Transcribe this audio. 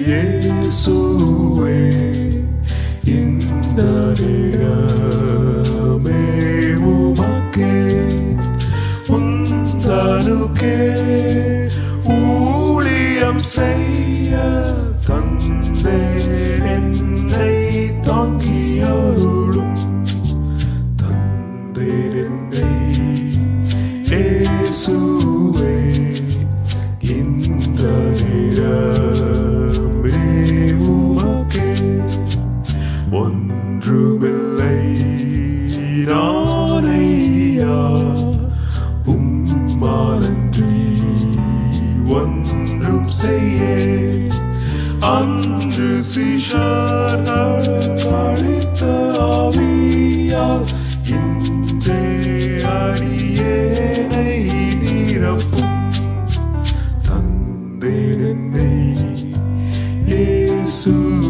இயேசுவே இந்த நேரமே உமக்கே உந்தனுக்கே ஊழியம் செய்ய தந்தேன் என்னை தாங்கியருளும் தந்தேன் என்னை இயேசுவே இந்த நேரமே உமக்கே ஒன்றுமில்லை நானையா உம்மாலன்றி ஒன்றும் செய்ய அன்று சிஷர்கள் அளித்த ஆவியால் இன்றே அடியேனை நிரப்பும் தந்தேன் என்னை இயேசுவே